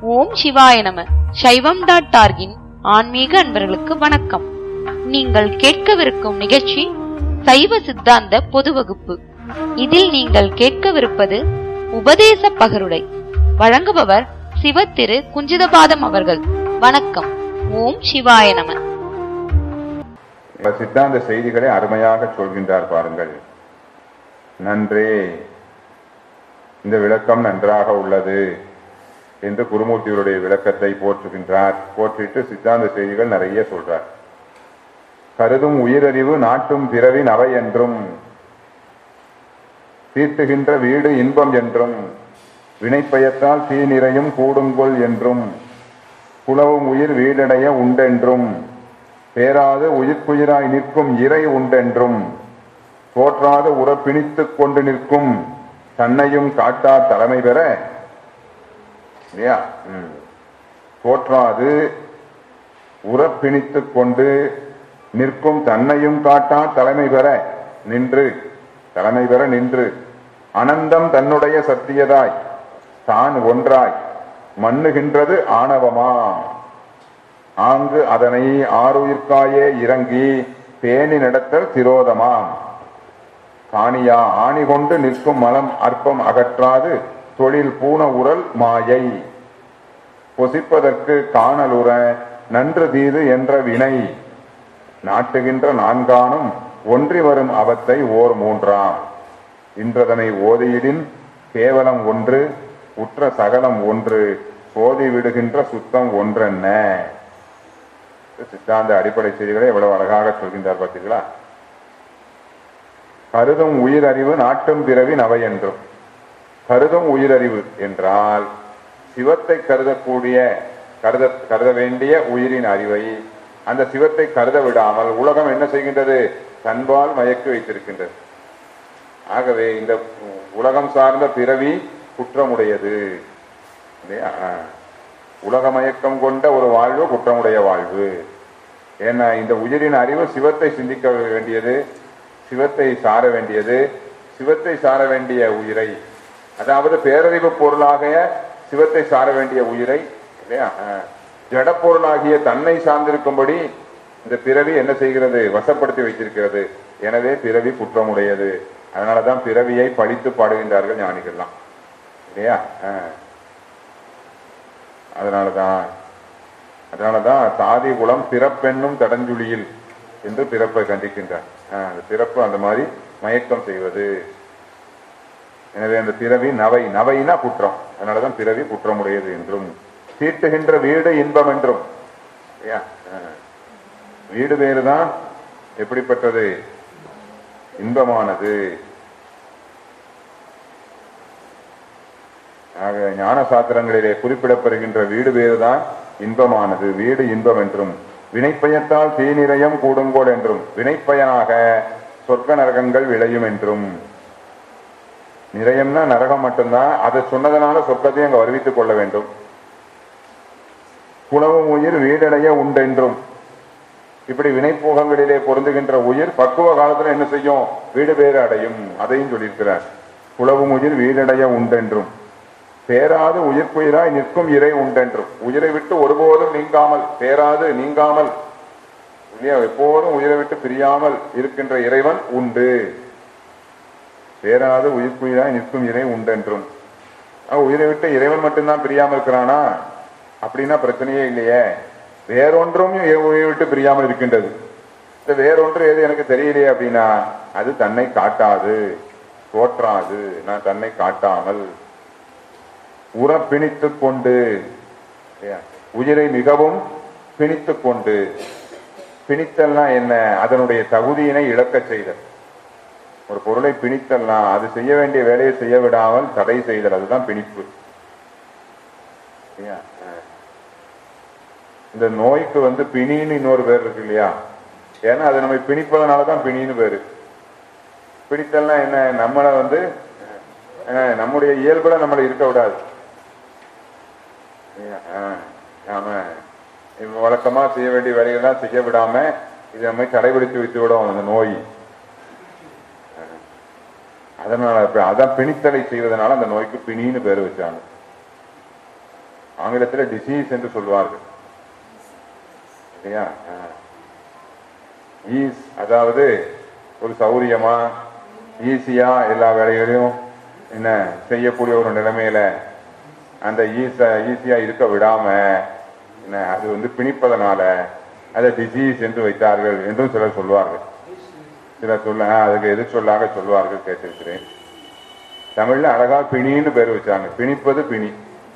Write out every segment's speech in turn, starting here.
ஓம் சிவாய நம சைவம் டாட் டார்கின் ஆன்மீக அன்பர்களுக்கு வணக்கம் நீங்கள் கேட்கவிருக்கும் நிகழ்ச்சி சைவ சித்தாந்த பொது வகுப்பு இதில் நீங்கள் கேட்கவிருப்பது உபதேச பகருடை வழங்குபவர் சிவ திரு குஞ்சிதபாதம் அவர்கள் வணக்கம் ஓம் சிவாய நம பல சித்தாந்த செய்திகளை அருமையாக சொல்கின்றார் பாருங்கள் நன்றே இந்த விளக்கம் நன்றாக உள்ளது என்று குருமூர்த்தியுடைய விளக்கத்தை போற்றுகின்றார் போற்றிட்டு சித்தாந்த செய்திகள் நிறைய சொல்றார் கருதும் உயிரறிவு நாட்டும் பிறவி நவை என்றும் தீட்டுகின்ற வீடு இன்பம் என்றும் வினைப்பயத்தால் தீ நிறையும் கூடுங்கொள் என்றும் குலவும் உயிர் வீடடைய உண்டென்றும் பேராது உயிர்க்குயிராய் நிற்கும் இறை உண்டென்றும் தோற்றாது உறப்பிணித்துக் கொண்டு நிற்கும் தன்னையும் காட்டா தலைமை பெற இல்லையா ம். தோற்றாது உறப்பிணித்துக் கொண்டு நிற்கும் தன்னையும் காட்டா தலைமை பெற நின்று தலைமை பெற நின்று அனந்தம் தன்னுடைய சத்தியதாய் தான் ஒன்றாய் மண்ணுகின்றது ஆணவமா ஆங்கு அதனை ஆறுயிர்க்காயே இறங்கி பேணி நடத்தல் திரோதமாம் காணியா ஆணி கொண்டு நிற்கும் மலம் அற்பம் அகற்றாது தொழில் பூண உரல் மாயை பொசிப்பதற்கு காணலுற நன்று தீது என்ற வினை நாட்டுகின்ற நான்கானும் ஒன்றி வரும் அவத்தை ஓர் மூன்றாம் இன்றதனை ஓதியிடின் கேவலம் ஒன்று உற்ற சகலம் ஒன்று சோதி விடுகின்ற சுத்தம் ஒன்றென்ன சித்தாந்த அடிப்படை செய்திகளை எவ்வளவு அழகாக சொல்கின்றார் பார்த்தீர்களா கருதும் உயிரறிவு நாட்டும் பிறவி நவை என்றும் கருதும் உயிரறிவு என்றால் சிவத்தை கருதக்கூடிய கருத கருத வேண்டிய உயிரின் அறிவை அந்த சிவத்தை கருத விடாமல் உலகம் என்ன செய்கின்றது தன்பால் மயக்கி வைத்திருக்கின்றது ஆகவே இந்த உலகம் சார்ந்த பிறவி குற்றமுடையது இல்லையா உலக மயக்கம் கொண்ட ஒரு வாழ்வு குற்றமுடைய வாழ்வு ஏன்னா இந்த உயிரின் அறிவு சிவத்தை சிந்திக்க வேண்டியது சிவத்தை சார வேண்டியது சிவத்தை சார வேண்டிய உயிரை அதாவது பேரறிவு பொருளாக சிவத்தை சார வேண்டிய உயிரை இல்லையா ஜட பொருளாகிய தன்னை சார்ந்திருக்கும்படி இந்த பிறவி என்ன செய்கிறது வசப்படுத்தி வைத்திருக்கிறது எனவே பிறவி குற்றமுடையது அதனாலதான் பிறவியை படித்து பாடுகின்றார்கள் ஞானிகள்லாம் இல்லையா ஆஹ். அதனாலதான் அதனாலதான் சாதி குலம் பிறப்பெண்ணும் தடஞ்சுழியில் என்று பிறப்பை கண்டிக்கின்றார் ஆஹ், அந்த பிறப்பு அந்த மாதிரி மயக்கம் செய்வது எனவே அந்த பிறவி நவை நவைனா குற்றம் அதனாலதான் பிறவி குற்றமுடையது என்றும் தீட்டுகின்ற வீடு இன்பம் என்றும் இல்லையா? ஆஹ். வீடு வேறுதான் எப்படிப்பட்டது இன்பமானது ஆக ஞான சாத்திரங்களிலே குறிப்பிடப்படுகின்ற வீடு வேறுதான் இன்பமானது வீடு இன்பம் என்றும் வினைப்பயத்தால் தீநிறையம் கூடுங்கோல் என்றும் வினைப்பயனாக சொர்க்க நரகங்கள் விளையும் என்றும் நிறையம்னா நரகம் மட்டும்தான் அதை சொன்னதனால சொர்க்கத்தையும் அங்க வருவித்துக் கொள்ள வேண்டும் குலவும் உயிர் வீடடைய உண்டென்றும் இப்படி வினைப்போகங்களிலே பொருந்துகின்ற உயிர் பக்குவ காலத்துல என்ன செய்யும் வீடு பேறு அடையும் அதையும் சொல்லியிருக்கிறார் குலவும் உயிர் வீடடைய உண்டென்றும் பேராது உயிர்க்குயிராய் நிற்கும் இறை உண்டென்றும் உயிரை விட்டு ஒருபோதும் நீங்காமல் பேராது நீங்காமல் இல்லையா எப்போதும் உயிரை விட்டு பிரியாமல் இருக்கின்ற இறைவன் உண்டு பேராது உயிர்க்குயிராய் நிற்கும் இறை உண்டென்றும் ஆ, உயிரை விட்டு இறைவன் மட்டும்தான் பிரியாமல் இருக்கிறானா அப்படின்னா பிரச்சனையே இல்லையே வேறொன்றும் எ- உயிரை விட்டு பிரியாமல் இருக்கின்றது இந்த வேறொன்று எது எனக்கு தெரியலையே அப்படின்னா அது தன்னை காட்டாது தோற்றாது நான் தன்னை காட்டாமல் உற பிணித்துக் கொண்டு இல்லையா? உயிரை மிகவும் பிணித்துக் கொண்டு பிணித்தல்னா என்ன அதனுடைய தகுதியினை இழக்கச் செய்தல் ஒரு பொருளை பிணித்தல்னா அது செய்ய வேண்டிய வேலையை செய்ய விடாமல் தடை செய்தல் அதுதான் பிணிப்பு இல்லையா? அஹ். இந்த நோய்க்கு வந்து பிணின்னு இன்னொரு பேர் இருக்கு இல்லையா ஏன்னா அது நம்ம பிணிப்பதனாலதான் பிணின்னு பேரு பிடித்தல்னா என்ன நம்மளை வந்து அஹ், நம்முடைய இயல்புல நம்மளை இருக்க விடாது அஹ், நாம இப்ப வழக்கமா செய்ய வேண்டிய வேலைகள்லாம் செய்ய விடாம இது நம்ம கடைபிடித்து வைத்து விடும் அந்த நோய் அஹ், அதனால இப்ப அதான் பிணித்தலை செய்வதனால அந்த நோய்க்கு பிணின்னு பேர் வச்சாங்க ஆங்கிலத்தில் டிசீஸ் என்று சொல்வார்கள் இல்லையா ஈஸ் அதாவது ஒரு சௌரியமா ஈஸியா எல்லா வேலைகளையும் என்ன செய்யக்கூடிய ஒரு நிலைமையில அந்த ஈஸ ஈஸியா இருக்க விடாம என்ன அது வந்து பிணிப்பதனால அதை டிசீஸ் என்று வைத்தார்கள் என்றும் சிலர் சொல்வார்கள் சிலர் சொல்ல ஆ, அதுக்கு எது சொல்லாக சொல்வார்கள் கேட்டிருக்கிறேன் தமிழ்ல அழகா பிணின்னு பேர் வச்சாங்க பிணிப்பது பிணி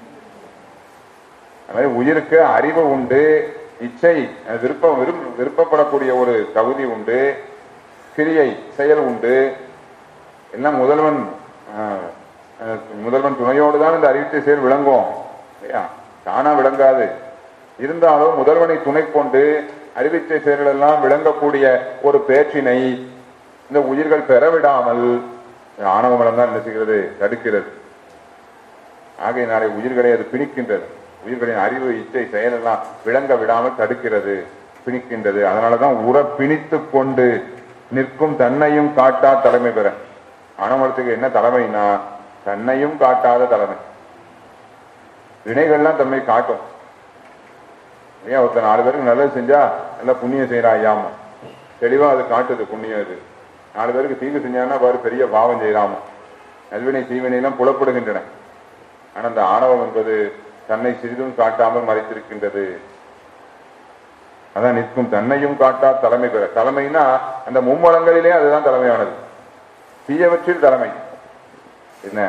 அது மாதிரி உயிருக்கு அறிவு உண்டு இச்சை அஹ் விருப்பம் விரும் விருப்பப்படக்கூடிய ஒரு தகுதி உண்டு கிரியை செயல் உண்டு எல்லாம் முதல்வன் அஹ், அஹ், முதல்வன் துணையோடு தான் இந்த அறிவிச்சை செயல் விளங்கும் இல்லையா தானா விளங்காது இருந்தாலும் முதல்வனை துணை கொண்டு அறிவிச்சை செயல்கள் எல்லாம் விளங்கக்கூடிய ஒரு பேச்சினை இந்த உயிர்கள் பெறவிடாமல் ஆணவ மலம் தான் என்ன செய்கிறது தடுக்கிறது ஆகையினாலே உயிர்களை அது பிணிக்கின்றது உயிர்களின் அறிவு இச்சை செயலெல்லாம் விளங்க விடாமல் தடுக்கிறது பிணிக்கின்றது அதனாலதான் உற பிணித்து கொண்டு நிற்கும் தன்னையும் காட்டா தலைமை பெற ஆணவத்துக்கு என்ன தலைமைனா தன்னையும் காட்டாத தலைமை வினைகள்லாம் தன்மை காட்டும் ஏன் ஒருத்தர் நாலு பேருக்கு நல்லது செஞ்சா நல்லா புண்ணியம் செய்யறா ஐயாம தெளிவா அது காட்டுது புண்ணியம் அது நாலு பேருக்கு தீங்கு செஞ்சான்னா பாரு பெரிய பாவம் செய்யறாம நல்வினை தீவினை எல்லாம் புலப்படுகின்றன ஆனா அந்த ஆணவம் என்பது தன்னை சிறிதும் காட்டாமல் மறைத்திருக்கின்றது அதான் நிற்கும் தன்னையும் காட்டா தலைமை பெற தலைமைனா அந்த மும்மலங்களிலே அதுதான் தலைமையானது தீயவற்றில் தலைமை என்ன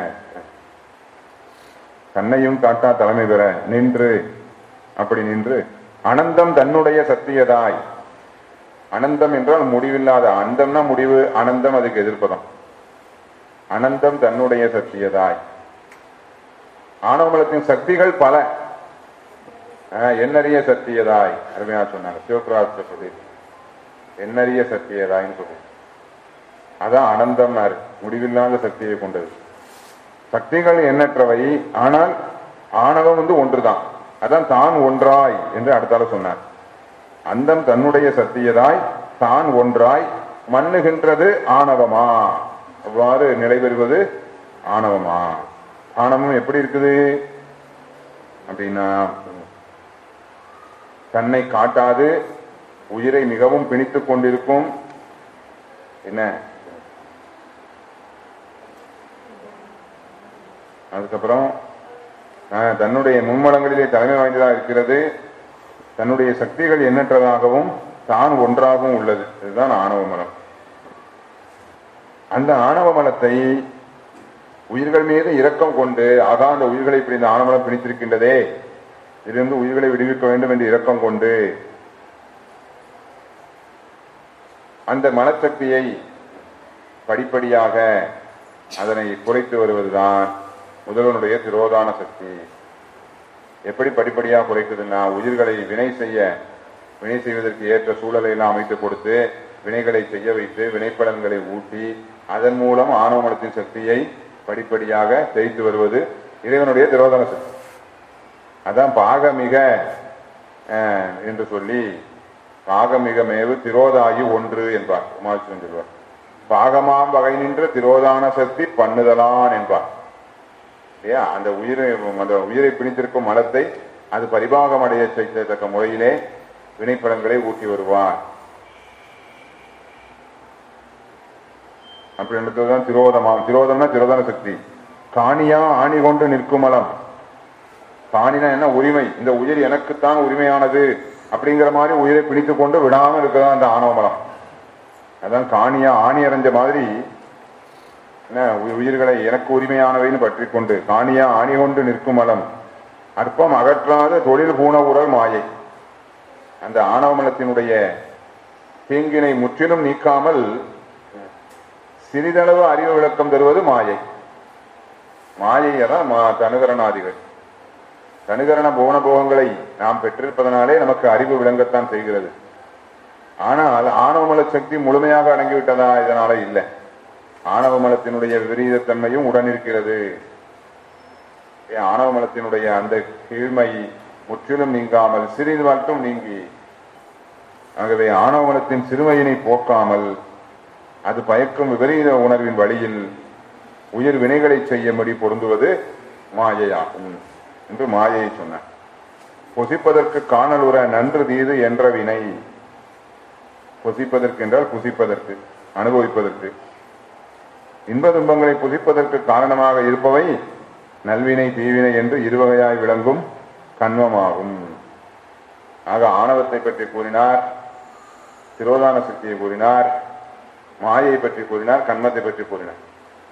தன்னையும் காட்டா தலைமை பெற நின்று அப்படி நின்று அனந்தம் தன்னுடைய சத்தியதாய் அனந்தம் என்றால் முடிவில்லாத அந்தம்னா முடிவு அனந்தம் அதுக்கு எதிர்ப்பதம் அனந்தம் தன்னுடைய சத்தியதாய் ஆணவமலத்தின் சக்திகள் பல ஆஹ், எண்ணறிய சத்தியதாய் அருமையா சொன்னாங்க சிவபிராச சொல்லி எண்ணறிய சத்தியதாய்ன்னு சொல்லி அதான் அனந்தம்னாரு முடிவில்லாத சக்தியை கொண்டது சக்திகள் எண்ணற்றவை ஆனால் ஆணவம் வந்து ஒன்றுதான் அதான் தான் ஒன்றாய் என்று அடுத்தால சொன்னார் அந்தம் தன்னுடைய சத்தியதாய் தான் ஒன்றாய் மண்ணுகின்றது ஆணவமா அவ்வாறு நிலை பெறுவது ஆணவமா ஆணவம் எப்படி இருக்குது அப்படின்னா தன்னை காட்டாது உயிரை மிகவும் பிணித்துக் கொண்டிருக்கும் என்ன அதுக்கப்புறம் ஆஹ், தன்னுடைய மும்மடங்களிலே தலைமை வாய்ந்ததாக இருக்கிறது தன்னுடைய சக்திகள் எண்ணற்றதாகவும் தான் ஒன்றாகவும் உள்ளது இதுதான் ஆணவ மலம் அந்த ஆணவ மலத்தை உயிர்கள் மீது இரக்கம் கொண்டு ஆகா அந்த உயிர்களை இப்படி இந்த ஆணவமலம் பிடித்திருக்கின்றதே இதிலிருந்து உயிர்களை விடுவிக்க வேண்டும் என்று இரக்கம் கொண்டு அந்த மனசக்தியை படிப்படியாக அதனை குறைத்து வருவதுதான் முதல்வனுடைய திரோதான சக்தி எப்படி படிப்படியாக குறைக்குதுன்னா உயிர்களை வினை செய்ய வினை செய்வதற்கு ஏற்ற சூழலை எல்லாம் அமைத்து கொடுத்து வினைகளை செய்ய வைத்து வினைப்பலன்களை ஊட்டி அதன் மூலம் ஆணவமலத்தின் சக்தியை படிப்படியாக தேய்த்து வருவது இறைவனுடைய திரோதான சக்தி அதான் பாகமிக அஹ், என்று சொல்லி பாகமிக மேவு திரோதாயி ஒன்று என்பார் உமாவிஷ்ணன் சொல்வார் பாகமாம் வகை நின்ற திரோதான சக்தி பண்ணுதலான் என்பார் இல்லையா அந்த உயிரை அந்த உயிரை பிணித்திருக்கும் மலத்தை அது பரிபாகம் அடைய செய்யத்தக்க முறையிலே வினைப்படங்களை ஊட்டி வருவார் அப்படின்றதுதான் திரோதமாம் திரோதம்னா திரோதன சக்தி காணியா ஆணி கொண்டு நிற்கும் மலம் காணினா என்ன உரிமை இந்த உயிர் எனக்குத்தான் உரிமையானது அப்படிங்கிற மாதிரி உயிரை பிடித்து கொண்டு விடாம இருக்கிறதா அந்த ஆணவ மலம் அதான் காணியா ஆணி அடைஞ்ச மாதிரி என்ன உயி- உயிர்களை எனக்கு உரிமையானவைன்னு பற்றி கொண்டு காணியா ஆணி கொண்டு நிற்கும் மலம் அற்பம் அகற்றாத தொழில் பூண உடல் மாயை அந்த ஆணவ மலத்தினுடைய தீங்கினை முற்றிலும் நீக்காமல் சிறிதளவு அறிவு விளக்கம் தருவது மாயை மாயை தான் மா- தனுகரணாதிகள் தனுகரண போன போகங்களை நாம் பெற்றிருப்பதனாலே நமக்கு அறிவு விளங்கத்தான் செய்கிறது ஆனால் ஆணவமல சக்தி முழுமையாக அடங்கிவிட்டதா இதனால இல்லை ஆணவமலத்தினுடைய விபரீதத்தன்மையும் உடன் இருக்கிறது ஏன் ஆணவமலத்தினுடைய அந்த கீழ்மை முற்றிலும் நீங்காமல் சிறிது மட்டும் நீங்கி ஆகவே ஆணவமலத்தின் சிறுமையினை போக்காமல் அது பயக்கும் விபரீத உணர்வின் வழியில் உயிர் வினைகளை செய்யும்படி பொருந்துவது மாயையாகும் என்று மாயை சொன்னார் பொசிப்பதற்கு காணலுற நன்று தீது என்ற வினை பொசிப்பதற்கு என்றால் புசிப்பதற்கு அனுபவிப்பதற்கு இன்ப துன்பங்களை புசிப்பதற்கு காரணமாக இருப்பவை நல்வினை தீவினை என்று இருவகையாய் விளங்கும் கண்மமாகும் ஆக ஆணவத்தை பற்றி கூறினார் திரோதான சக்தியை கூறினார் மாயை பற்றி கூறினார் கண்மத்தை பற்றி கூறினார்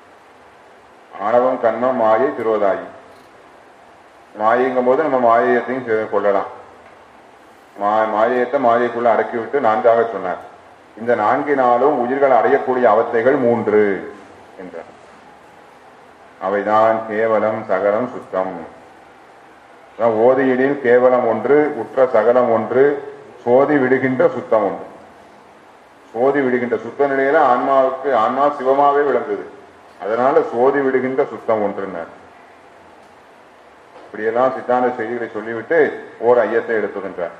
ஆணவம் கண்மம் மாயை திரோதாயி மாயைங்கும் போது நம்ம மாயத்தையும் சே- கொள்ளலாம் மா மாயத்தை மாயைக்குள்ள அடக்கி விட்டு நான்காக சொன்னார் இந்த நான்கினாலும் உயிர்கள் அடையக்கூடிய அவத்தைகள் மூன்று என்றார் அவைதான் கேவலம் சகலம் சுத்தம் அதான் ஓதியிடில் கேவலம் ஒன்று உற்ற சகலம் ஒன்று சோதி விடுகின்ற சுத்தம் ஒன்று சோதி விடுகின்ற சுத்த நிலையில ஆன்மாவுக்கு ஆன்மா சிவமாவே விளங்குது அதனால சோதி விடுகின்ற சுத்தம் ஒன்றுன்னார் இப்படியெல்லாம் சித்தாந்த செய்திகளை சொல்லிவிட்டு ஓர் ஐயத்தை எடுத்துகின்றார்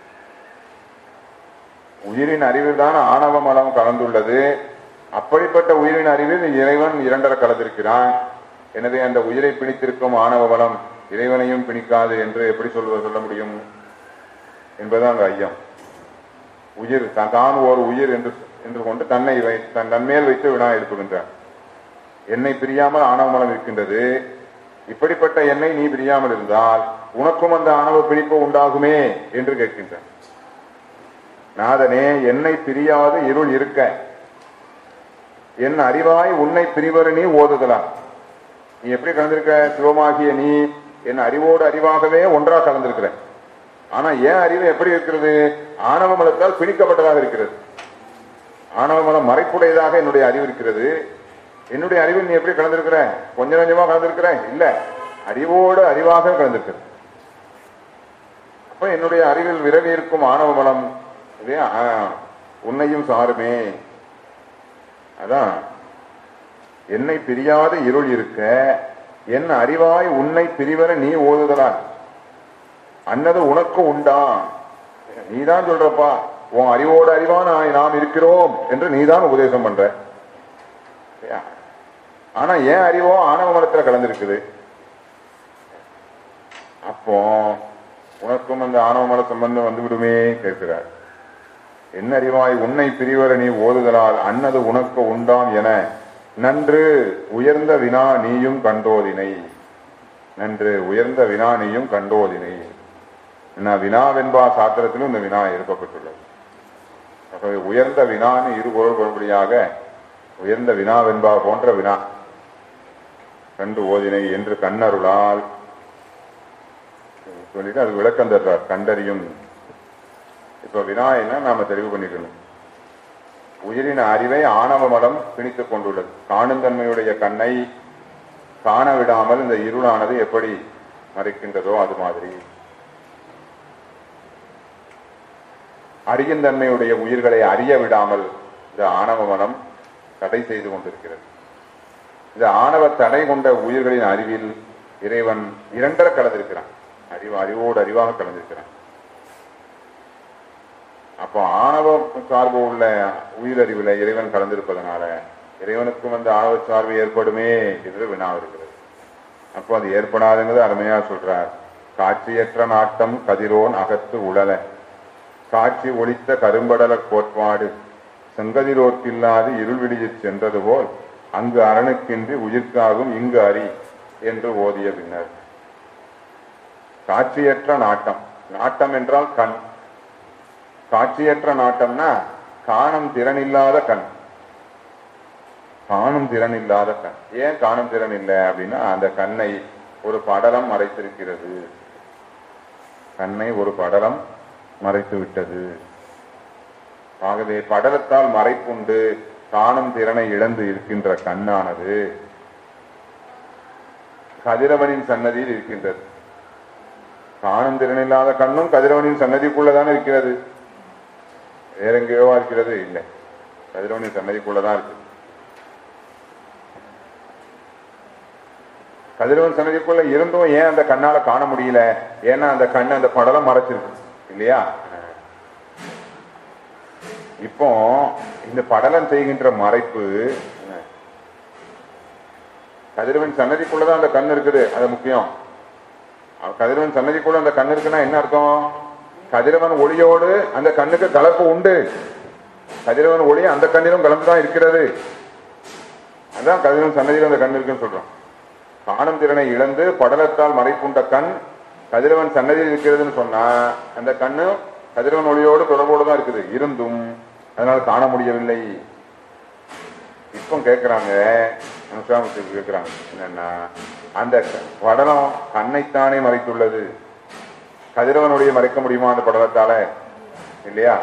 உயிரின் அறிவில் தான் ஆணவ மலம் கலந்துள்ளது அப்படிப்பட்ட உயிரின் அறிவில் இறைவன் இரண்டர கலந்திருக்கிறான் எனவே அந்த உயிரை பிணித்திருக்கும் ஆணவ மலம் இறைவனையும் பிணிக்காது என்று எப்படி சொல்வது சொல்ல முடியும் என்பதுதான் அந்த ஐயம் உயிர் தான் தான் ஓர் உயிர் என்று என்று கொண்டு தன்னை வை தன் தன்மேல் வைத்து வினா எழுப்புகின்றார் என்னை பிரியாமல் ஆணவ மலம் இருக்கின்றது இப்படிப்பட்ட என்னை நீ பிரியாமல் இருந்தால் உனக்கும் அந்த ஆணவ பிடிப்பு உண்டாகுமே என்று கேட்கின்றார் நாதனே என்னை பிரியாது இருள் இருக்க என் அறிவாய் உன்னை பிரிவர் நீ ஓதுதலாம் நீ எப்படி கலந்திருக்க சிவமாகிய நீ என் அறிவோடு அறிவாகவே ஒன்றா கலந்திருக்கிற ஆனா என் அறிவு எப்படி இருக்கிறது ஆணவ மலத்தால் பிணிக்கப்பட்டதாக இருக்கிறது ஆணவ மலம் மறைப்புடையதாக என்னுடைய அறிவு இருக்கிறது என்னுடைய அறிவில் நீ எப்படி கலந்திருக்கிற கொஞ்சம் கொஞ்சமா கலந்திருக்கிற இல்ல அறிவோடு அறிவாக கலந்திருக்கிற அப்ப என்னுடைய அறிவில் விரவி இருக்கும் ஆணவ மலம் இது, ஆ, உன்னையும் சாருமே அதான் என்னை பிரியாத இருள் இருக்க என் அறிவாய் உன்னை பிரிவர நீ ஓதுதலான் அன்னது உனக்கு உண்டா நீதான் சொல்றப்பா உன் அறிவோடு அறிவா நான் நாம் இருக்கிறோம் என்று நீதான் உபதேசம் பண்ற சரியா? ஆனா ஏன் அறிவோ ஆணவ மலத்துல கலந்திருக்குது அப்போ உனக்கும் அந்த ஆணவ மல சம்பந்தம் வந்து விடுமே கேட்கிறார் என்ன அறிவாய் உன்னை பிரிவர நீ ஓதுதலால் அன்னது உனக்கு உண்டாம் என நன்று உயர்ந்த வினா நீயும் கண்டோதினை நன்று உயர்ந்த வினா நீயும் கண்டோதினை என்ன வினாவென்பா சாத்திரத்திலும் இந்த வினா எழுப்பப்பட்டுள்ளது ஆகவே உயர்ந்த வினான்னு இரு பொருள் வரும்படியாக உயர்ந்த வினாவென்பா போன்ற வினா கண்டு ஓதினை என்று கண்ணருளால் சொல்லிட்டு அது விளக்கம் தர்றார் கண்டறியும் இப்ப வினா என்ன நாம தெளிவு பண்ணிக்கணும் உயிரின் அறிவை ஆணவ மலம் பிணித்துக் கொண்டுள்ளது காணும் தன்மையுடைய கண்ணை காண விடாமல் இந்த இருளானது எப்படி மறைக்கின்றதோ அது மாதிரி அறியும் தன்மையுடைய உயிர்களை அறிய விடாமல் இந்த ஆணவ மனம் தடை செய்து கொண்டிருக்கிறது இந்த ஆணவ தடை கொண்ட உயிர்களின் அறிவில் இறைவன் இரண்டர கலந்திருக்கிறான் அறிவு அறிவோடு அறிவாக கலந்திருக்கிறான் அப்போ ஆணவ சார்பு உள்ள உயிரறிவுல இறைவன் கலந்திருப்பதனால இறைவனுக்கும் அந்த ஆணவ சார்பு ஏற்படுமே என்று வினா இருக்கிறது அப்போ அது ஏற்படாதுங்கிறது அருமையா சொல்றார் காட்சியற்ற நாட்டம் கதிரோன் அகத்து உழல காட்சி ஒளித்த கரும்படல கோட்பாடு செங்கதிரோர்க்கில்லாது இருள் விடியச் சென்றது போல் அங்கு அரணுக்கின்றி உயிர்க்காகும் இங்கு அறி என்று ஓதிய பின்னர் காட்சியற்ற நாட்டம் நாட்டம் என்றால் கண் காட்சியற்ற நாட்டம்னா காணும் திறன் இல்லாத கண் காணும் திறன் இல்லாத கண் ஏன் காணும் திறன் இல்லை அப்படின்னா அந்த கண்ணை ஒரு படலம் மறைத்திருக்கிறது கண்ணை ஒரு படலம் மறைத்து விட்டது ஆகவே படலத்தால் மறைப்புண்டு காணும் திறனை இழந்து இருக்கின்ற கண்ணானது கதிரவனின் சன்னதியில் இருக்கின்றது காணும் திறனில்லாத கண்ணும் கதிரவனின் சன்னதிக்குள்ளதான் இருக்கிறது வேற எங்கேயோவா இருக்கிறது இல்லை கதிரவனின் சன்னதிக்குள்ளதான் இருக்கு கதிரவன் சன்னதிக்குள்ள இருந்தும் ஏன் அந்த கண்ணால காண முடியல ஏன்னா அந்த கண்ணு அந்த படலம் மறைச்சிருக்கு இல்லையா இப்போ இந்த படலம் செய்கின்ற மறைப்பு என்ன? கதிரவன் சன்னதிக்குள்ளதான் அந்த கண் இருக்குது அது முக்கியம் கதிரவன் சன்னதிக்குள்ள அந்த கண்ணு இருக்குன்னா என்ன அர்த்தம் கதிரவன் ஒளியோடு அந்த கண்ணுக்கு கலப்பு உண்டு கதிரவன் ஒளி அந்த கண்ணிலும் கலந்துதான் இருக்கிறது அதான் கதிரவன் சன்னதியில் அந்த கண் இருக்குன்னு சொல்றோம் காணும் திறனை இழந்து படலத்தால் மறைப்புண்ட கண் கதிரவன் சன்னதியில் இருக்கிறதுன்னு சொன்னா அந்த கண்ணு கதிரவன் ஒளியோடு தொடர்போடு தான் இருக்குது இருந்தும் அதனால காண முடியவில்லை இப்போ கேட்கிறாங்க அனுசாமத்துக்கு கேட்கிறாங்க என்னன்னா அந்த படலம் கண்ணைத்தானே மறைத்துள்ளது கதிரவனுடைய மறைக்க முடியுமா அந்த படலத்தால இல்லையா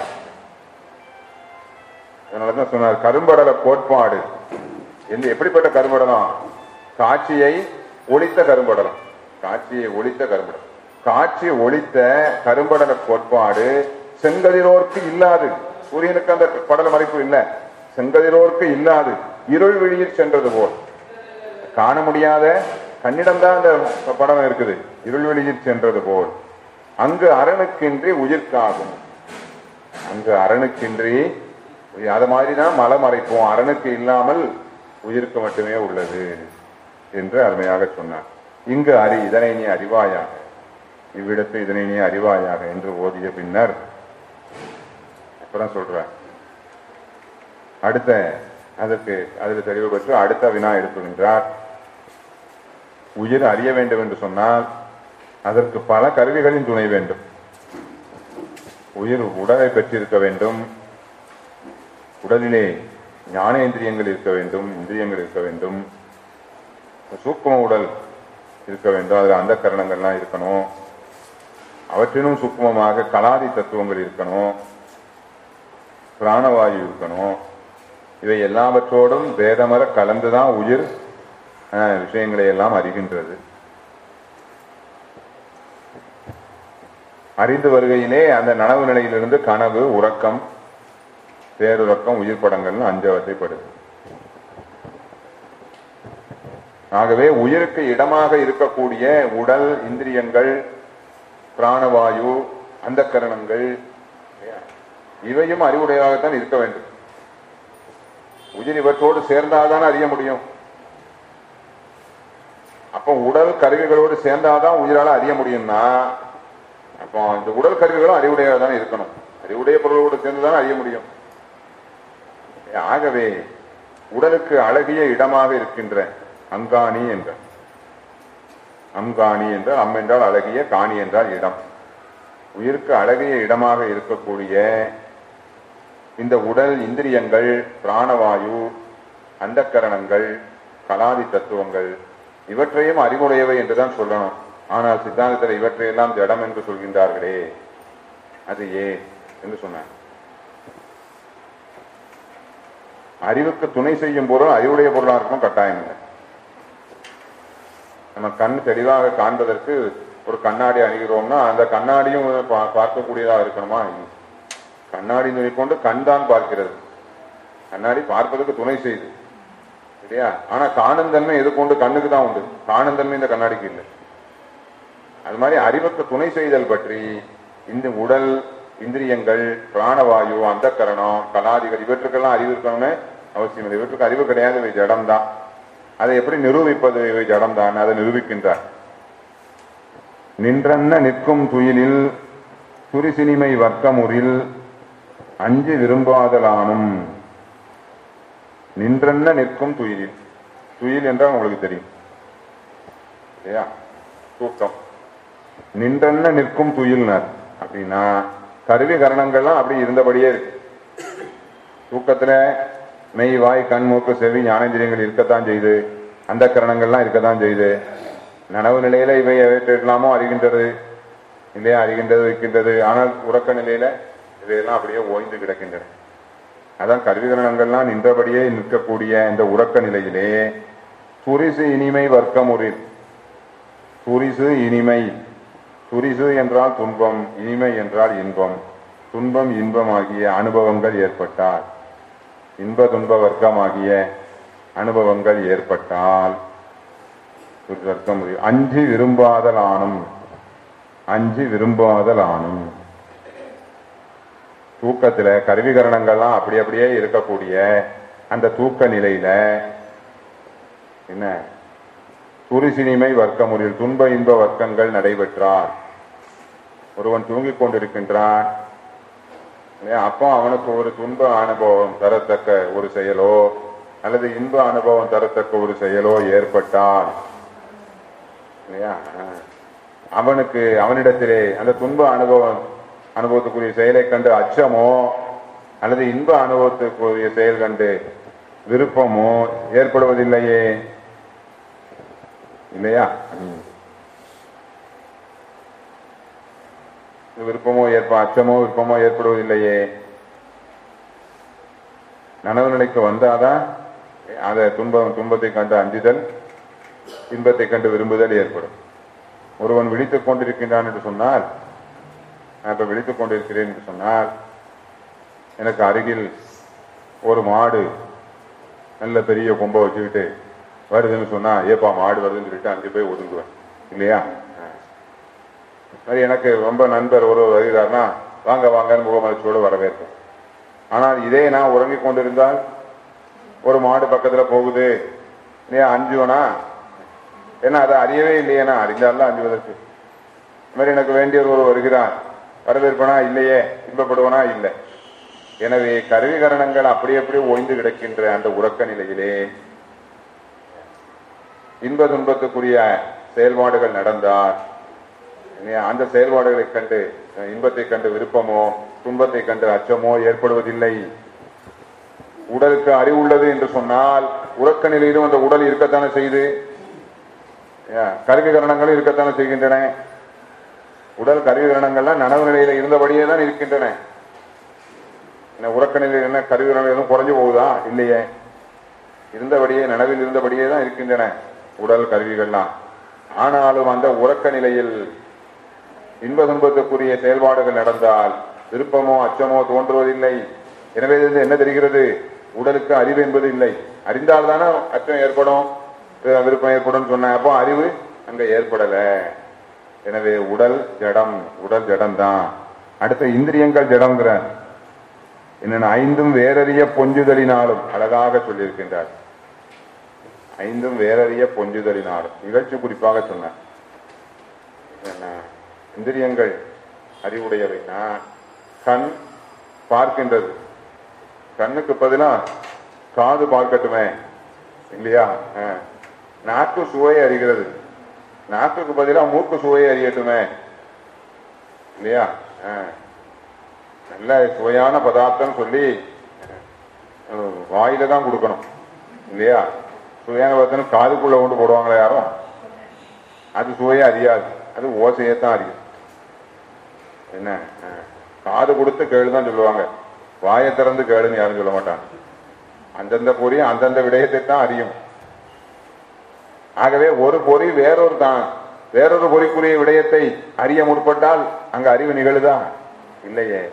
அதனாலதான் சொன்னார் கரும்படல கோட்பாடு எந்த எப்படிப்பட்ட கரும்படலம் காட்சியை ஒளித்த கரும்படலம் காட்சியை ஒளித்த கரும்படலம் காட்சி ஒளித்த கரும்படல கோட்பாடு செங்கதிரோர்க்கு இல்லாது சூரியனுக்கு அந்த படல மறைப்பு இல்ல செங்கதிரோர்க்கு இல்லாது இருள் வெளியில் சென்றது போல் காண முடியாத கண்ணிடம்தான் அந்த படம் இருக்குது இருள் வெளியில் சென்றது போல் அங்கு அரணுக்கின்றி உயிர்க்காகும் அங்கு அரணுக்கின்றி அது மாதிரிதான் மலை மறைப்போம் அரணுக்கு இல்லாமல் உயிருக்கு மட்டுமே உள்ளது என்று அருமையாக சொன்னார் இங்கு அறி இதனை நீ அறிவாயாக இவ்விடத்து இதனை நீ அறிவாயாக என்று ஓதிய பின்னர் அப்புறம் சொல்ற அடுத்த அதற்கு அதில் தெளிவு பெற்று அடுத்த வினா எடுத்துகின்றார் உயிர் அறிய வேண்டும் என்று சொன்னால் அதற்கு பல கருவிகளின் துணை வேண்டும் உயிர் உடலை பெற்றிருக்க வேண்டும் உடலிலே ஞானேந்திரியங்கள் இருக்க வேண்டும் இந்திரியங்கள் இருக்க வேண்டும் சூக்கும உடல் இருக்க வேண்டும் அதுல அந்த கரணங்கள்லாம் இருக்கணும் அவற்றினும் சூக்குமமாக கலாதி தத்துவங்கள் இருக்கணும் பிராணவாயு இருக்கணும் இவை எல்லாவற்றோடும் வேதமர கலந்துதான் உயிர் அஹ், விஷயங்களை எல்லாம் அறிகின்றது அறிந்து வருகையிலே அந்த நனவு நிலையிலிருந்து கனவு உறக்கம் பேருறக்கம் உயிர் படங்கள்னு அஞ்சு வகைப்படுது ஆகவே உயிருக்கு இடமாக இருக்கக்கூடிய உடல் இந்திரியங்கள் பிராணவாயு அந்த கரணங்கள் இவையும் அறிவுடையதாகத்தான் இருக்க வேண்டும் உயிர் இவற்றோடு சேர்ந்தாதான் அறிய முடியும் அப்போ உடல் கருவிகளோடு சேர்ந்தாதான் உயிரால அறிய முடியும்னா அப்போ இந்த உடல் கருவிகளும் அறிவுடையதாக தான் இருக்கணும் அறிவுடைய பொருளோடு சேர்ந்துதான் அறிய முடியும் ஆகவே உடலுக்கு அழகிய இடமாக இருக்கின்ற அங்காணி என்ற அங்காணி என்றால் அம் என்றால் அழகிய காணி என்றால் இடம் உயிருக்கு அழகிய இடமாக இருக்கக்கூடிய இந்த உடல் இந்திரியங்கள் பிராணவாயு அந்தக்கரணங்கள் கலாதி தத்துவங்கள் இவற்றையும் அறிவுடையவை என்றுதான் சொல்லணும் ஆனால் சித்தாந்தத்தில் இவற்றையெல்லாம் ஜடம் என்று சொல்கின்றார்களே அது ஏன் என்று சொன்னார் அறிவுக்கு துணை செய்யும் பொருள் அறிவுடைய பொருளாக இருக்கும் கட்டாயம் இல்லை நம்ம கண் தெளிவாக காண்பதற்கு ஒரு கண்ணாடி அணிகிறோம்னா அந்த கண்ணாடியும் பா- பார்க்கக்கூடியதாக இருக்கணுமா இல்லை. கண்ணாடி துணை கொண்டு கண் தான் பார்க்கிறது கண்ணாடி பார்ப்பதற்கு துணை செய்யுது இல்லையா ஆனா காணும் தன்மை எது கொண்டு கண்ணுக்கு தான் உண்டு காணும் தன்மை இந்த கண்ணாடிக்கு இல்லை அது மாதிரி அறிவுக்கு துணை செய்தல் பற்றி இந்த உடல் இந்திரியங்கள் பிராணவாயு அந்த கரணம் கலாதிகள் இவற்றுக்கெல்லாம் அறிவு இருக்கணும்னு அவசியம் இல்லை இவற்றுக்கு அறிவு கிடையாது இவை ஜடம் தான் அதை எப்படி நிரூபிப்பது இவை ஜடம் தான் அதை நிரூபிக்கின்றார் நின்றன்ன நிற்கும் துயிலில் துரிசினிமை வர்க்கமுறில் அஞ்சு விரும்பாதலானும் நின்றன்ன நிற்கும் துயிலில் துயில் என்றால் உங்களுக்கு தெரியும் இல்லையா தூக்கம் நின்றன்ன நிற்கும் துயில்னர் அப்படின்னா கருவி கரணங்கள்லாம் அப்படி இருந்தபடியே இருக்கு தூக்கத்துல மெய் வாய் கண் மூக்கு செவி ஞானேந்திரியங்கள் இருக்கத்தான் செய்யுது அந்த கரணங்கள்லாம் இருக்கத்தான் செய்யுது நனவு நிலையில இவை எவையெல்லாமோ அறிகின்றது இல்லையா அறிகின்றது வைக்கின்றது ஆனால் உறக்க நிலையில இவையெல்லாம் அப்படியே ஓய்ந்து கிடக்கின்றன அதான் கருவிகரணங்கள்லாம் நின்றபடியே நிற்கக்கூடிய இந்த உறக்க நிலையிலே துரிசு இனிமை வர்க்கமுறில் துரிசு இனிமை துரிசு என்றால் துன்பம் இனிமை என்றால் இன்பம் துன்பம் இன்பமாகிய அனுபவங்கள் ஏற்பட்டால் இன்ப துன்ப வர்க்கமாகிய அனுபவங்கள் ஏற்பட்டால் துரி வர்க்கம் முடியும் அஞ்சு விரும்பாதலானும் அஞ்சு விரும்பாதலானும் தூக்கத்துல கருவிகரணங்கள்லாம் அப்படி அப்படியே இருக்கக்கூடிய அந்த தூக்க நிலையில என்ன துரிசினிமை வர்க்கமுறில் துன்ப இன்ப வர்க்கங்கள் நடைபெற்றார் ஒருவன் தூங்கிக் கொண்டிருக்கின்றான் இல்லையா? அப்போ அவனுக்கு ஒரு துன்ப அனுபவம் தரத்தக்க ஒரு செயலோ அல்லது இன்ப அனுபவம் தரத்தக்க ஒரு செயலோ ஏற்பட்டால் இல்லையா ஆஹ். அவனுக்கு அவனிடத்திலே அந்த துன்ப அனுபவம் அனுபவத்துக்குரிய செயலை கண்டு அச்சமோ அல்லது இன்ப அனுபவத்துக்குரிய செயல் கண்டு விருப்பமோ ஏற்படுவதில்லையே இல்லையா ம். விருப்பமோ ஏற்ப அச்சமோ விருப்பமோ ஏற்படுவதில்லையே நனவு நிலைக்கு வந்தாதான் அந்த துன்பம் துன்பத்தை கண்டு அஞ்சுதல் இன்பத்தை கண்டு விரும்புதல் ஏற்படும் ஒருவன் விழித்துக் கொண்டிருக்கின்றான் என்று சொன்னால் நான் இப்ப விழித்துக் கொண்டிருக்கிறேன் என்று சொன்னால் எனக்கு அருகில் ஒரு மாடு நல்ல பெரிய கொம்பை வச்சுக்கிட்டு வருதுன்னு சொன்னா ஏப்பா மாடு வருதுன்னு சொல்லிட்டு அங்கே போய் ஒதுங்குவேன் இல்லையா ஆ. அது எனக்கு ரொம்ப நண்பர் ஒரு வருகிறார்னா வாங்க வாங்கன்னு முகமலர்ச்சியோடு வரவேற்பேன் ஆனால் இதே நான் உறங்கிக் கொண்டிருந்தால் ஒரு மாடு பக்கத்துல போகுது நீ அஞ்சுவனா ஏன்னா அதை அறியவே இல்லையே நான் அறிந்தாலும் அஞ்சுவதற்கு இந்த மாதிரி எனக்கு வேண்டியவர் ஒரு வருகிறார் வரவேற்பனா இல்லையே இன்பப்படுவனா இல்லை எனவே கருவிகரணங்கள் அப்படி அப்படி ஓய்ந்து கிடக்கின்ற அந்த உறக்க நிலையிலே இன்ப துன்பத்துக்குரிய செயல்பாடுகள் நடந்தால் இல்லையா, அந்த செயல்பாடுகளை கண்டு அஹ், இன்பத்தை கண்டு விருப்பமோ துன்பத்தை கண்டு அச்சமோ ஏற்படுவதில்லை உடலுக்கு அறிவுள்ளது என்று சொன்னால் உறக்க நிலையிலும் அந்த உடல் இருக்கத்தானே செய்து ஏன், கருவிகரணங்களும் இருக்கத்தானே செய்கின்றன உடல் கருவிகரணங்கள்லாம் நனவு நிலையில இருந்தபடியே தான் இருக்கின்றன என்ன உறக்க நிலையில் என்ன கருவிகரணங்கள் எதுவும் குறைஞ்சு போகுதா இல்லையே இருந்தபடியே நனவில் இருந்தபடியே தான் இருக்கின்றன உடல் கருவிகள்லாம் ஆனாலும் அந்த உறக்க நிலையில் இன்ப துன்பத்துக்குரிய செயல்பாடுகள் நடந்தால் விருப்பமோ அச்சமோ தோன்றுவதில்லை எனவே இதிலிருந்து என்ன தெரிகிறது உடலுக்கு அறிவு என்பது இல்லை அறிந்தால் தானே அச்சம் ஏற்படும் வி- விருப்பம் ஏற்படும் சொன்ன அப்போ அறிவு அங்க ஏற்படல எனவே உடல் ஜடம் உடல் ஜடம்தான் அடுத்த இந்திரியங்கள் ஜடம்ங்கிற என்னென்ன ஐந்தும் வேறறிய பொஞ்சுதலினாலும் அழகாக சொல்லியிருக்கின்றார் ஐந்தும் வேறறிய பொஞ்சுதலினாலும் நிகழ்ச்சி குறிப்பாக சொன்னார் என்ன, இந்திரியங்கள் அறிவுடையவைனா கண் பார்க்கின்றது கண்ணுக்கு பதிலா காது பார்க்கட்டுமே இல்லையா ஆ. நாக்கு சுவையை அறிகிறது நாக்குக்கு பதிலா மூக்கு சுவையை அறியட்டுமே இல்லையா ஆ. நல்ல சுவையான பதார்த்தம் சொல்லி அஹ், வாயில தான் கொடுக்கணும் இல்லையா சுவையான பதார்த்தம் காதுக்குள்ள கொண்டு போடுவாங்களா யாரும் அது சுவையை அறியாது அது ஓசையை தான் அறியும் என்ன அஹ், காது கொடுத்து கேளு தான் சொல்லுவாங்க வாயை திறந்து கேளுன்னு யாரும் சொல்ல மாட்டாங்க அந்தந்த பொறி அந்தந்த விடயத்தை தான் அறியும் ஆகவே ஒரு பொறி வேறொரு தான் வேறொரு பொறிக்குரிய விடயத்தை அறிய முற்பட்டால் அங்க அறிவு நிகழுதா இல்லையே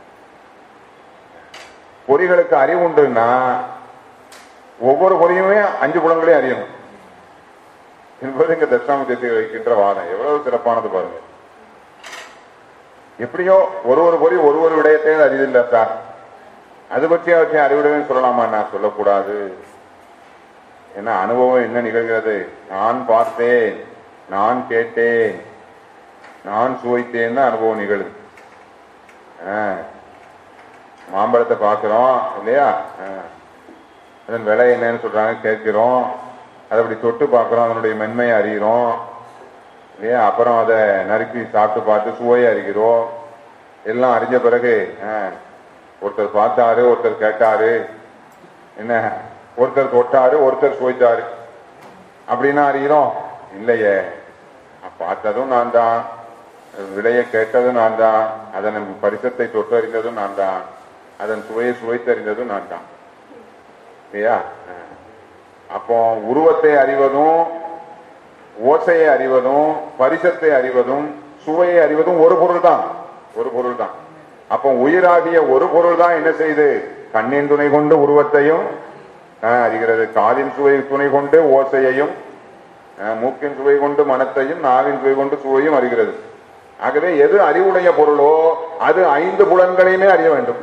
பொறிகளுக்கு அறிவு உண்டுன்னா ஒவ்வொரு பொறியுமே அஞ்சு புலங்களையும் அறியணும் என்பது இங்க தட்சாமத்தியத்தை வைக்கின்ற வாதம் எவ்வளவு சிறப்பானது பாருங்க எப்படியோ ஒரு ஒரு பொறி ஒரு ஒரு விடயத்தையும் அறிவில்லை சார் அது பற்றி அவற்றை அறிவுடையன்னு சொல்லலாமா நான் சொல்லக்கூடாது ஏன்னா அனுபவம் என்ன நிகழ்கிறது நான் பார்த்தேன் நான் கேட்டேன் நான் சுவைத்தேன் தான் அனுபவம் நிகழுது ஆ. மாம்பழத்தை பார்க்கிறோம் இல்லையா ஆ. அதன் விலை என்னன்னு சொல்றாங்க கேட்கிறோம் அதை அப்படி தொட்டு பார்க்கிறோம் அதனுடைய மென்மையை அறிகிறோம் இல்லையா அப்புறம் அதை நறுக்கி சாப்பிட்டு பார்த்து சுவையை அறிகிறோம் எல்லாம் அறிஞ்ச பிறகு ஆ, ஒருத்தர் பார்த்தாரு ஒருத்தர் கேட்டாரு என்ன ஒருத்தர் தொட்டாரு ஒருத்தர் சுவைத்தாரு அப்படின்னா அறிகிறோம் இல்லையே பார்த்ததும் நான் தான் விலையை கேட்டதும் நான் தான் அதன் பரிசத்தை தொட்டு அறிந்ததும் நான் தான் அதன் சுவையை சுவைத்தறிந்ததும் நான் தான் இல்லையா அஹ். அப்போ உருவத்தை அறிவதும் ஓசையை அறிவதும் பரிசத்தை அறிவதும் சுவையை அறிவதும் ஒரு பொருள் தான் ஒரு பொருள் தான் அப்போ உயிராகிய ஒரு பொருள் தான் என்ன செய்து கண்ணின் துணை கொண்டு உருவத்தையும் அஹ், அறிகிறது காதின் சுவை துணை கொண்டு ஓசையையும் அஹ், மூக்கின் சுவை கொண்டு மனத்தையும் நாவின் சுவை கொண்டு சுவையும் அறிகிறது ஆகவே எது அறிவுடைய பொருளோ அது ஐந்து புலன்களையுமே அறிய வேண்டும்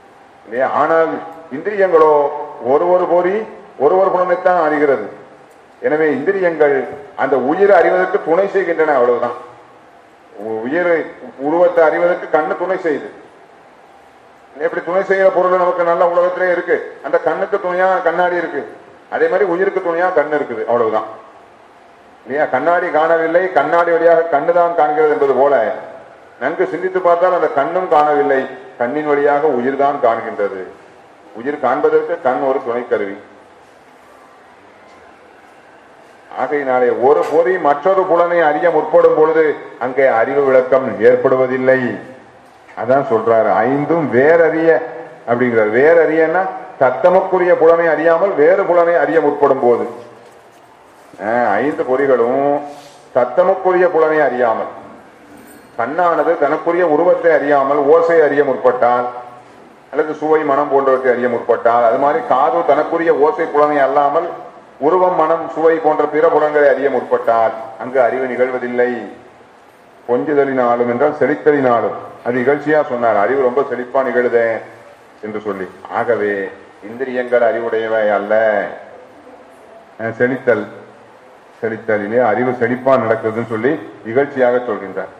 இல்லையா ஆனால் இந்திரியங்களோ ஒரு ஒரு பொறி ஒரு ஒரு புலனைத்தான் அறிகிறது எனவே இந்திரியங்கள் அந்த உயிரை அறிவதற்கு துணை செய்கின்றன அவ்வளவுதான் உ- உயிரை உருவத்தை அறிவதற்கு கண்ணு துணை செய்யுது எப்படி துணை செய்யற பொருள் நமக்கு நல்ல உலகத்திலே இருக்கு அந்த கண்ணுக்கு துணையா கண்ணாடி இருக்கு அதே மாதிரி உயிருக்கு துணையா கண் இருக்குது அவ்வளவுதான் இல்லையா கண்ணாடி காணவில்லை கண்ணாடி வழியாக கண்ணு தான் காண்கிறது என்பது போல நன்கு சிந்தித்து பார்த்தால் அந்த கண்ணும் காணவில்லை கண்ணின் வழியாக உயிர் தான் காண்கின்றது உயிர் காண்பதற்கு கண் ஒரு துணை கருவி ஆகையினாலே ஒரு பொறி மற்றொரு புலனை அறிய முற்படும் பொழுது அங்கே அறிவு விளக்கம் ஏற்படுவதில்லை அதான் சொல்றாரு ஐந்தும் வேறறிய அப்படிங்கிறார் வேறறியன்னா தத்தமக்குரிய புலனை அறியாமல் வேறு புலனை அறிய முற்படும் போது அஹ், ஐந்து பொறிகளும் தத்தமக்குரிய புலனை அறியாமல் கண்ணானது தனக்குரிய உருவத்தை அறியாமல் ஓசை அறிய முற்பட்டால் அல்லது சுவை மனம் போன்றவற்றை அறிய முற்பட்டால் அது மாதிரி காது தனக்குரிய ஓசை புலனை அல்லாமல் உருவம் மனம் சுவை போன்ற பிற புலன்களை அறிய முற்பட்டால் அங்கு அறிவு நிகழ்வதில்லை கொஞ்சுதலினாலும் என்றால் செழித்தலினாலும் அது நிகழ்ச்சியா சொன்னார் அறிவு ரொம்ப செழிப்பா நிகழுதே என்று சொல்லி ஆகவே இந்திரியங்கள் அறிவுடையவை அல்ல அஹ் செழித்தல் செழித்தலிலே அறிவு செழிப்பா நடக்குதுன்னு சொல்லி இகழ்ச்சியாக சொல்கின்றார்